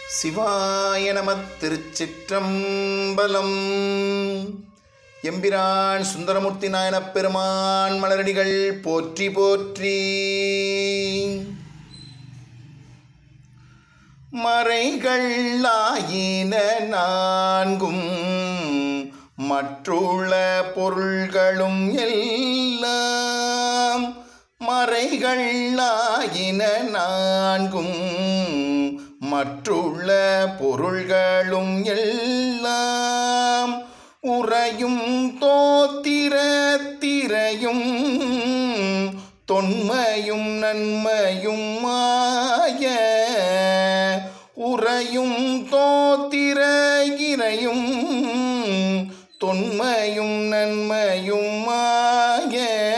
சிவாய நம திருச்சிற்றம்பலம் எம்பிரான் சுந்தரமூர்த்தி நாயனப் பெருமான் மலரடிகள் போற்றி போற்றி மறைகளாயின நான்கும் மற்றுள்ள பொருள்களும் எல்லாம் மறைகளாயின நான்கும் மற்றுள்ள பொருள்களும் எல்லாம் உறையும் தோத்திர திரையும் தொன்மையும் நன்மையும் மாய உறையும் தோத்திர இறையும் தொன்மையும் நன்மையும் மாய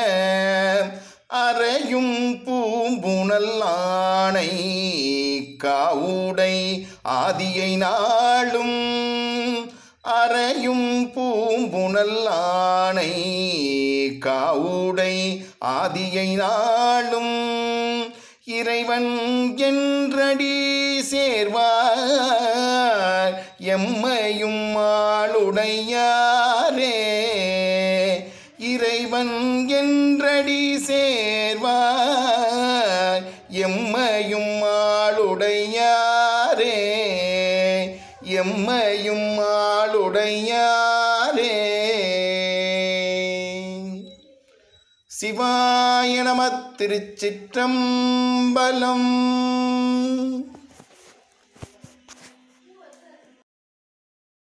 அறையும் பூம்புணல் ஆணை காவுடை ஆதியை நாளும் அறையும் பூம்புணல் ஆணை காவுடை ஆதியை நாளும் இறைவன் என்றடி சேர்வார் எம்மையும் ஆளுடையாரே இறைவன் என்றடி சேர்வார் எம்மையும் ஆளுடையாரே எம்மையும் ஆளுடையாரே சிவாய நம திருச்சிற்றம்பலம்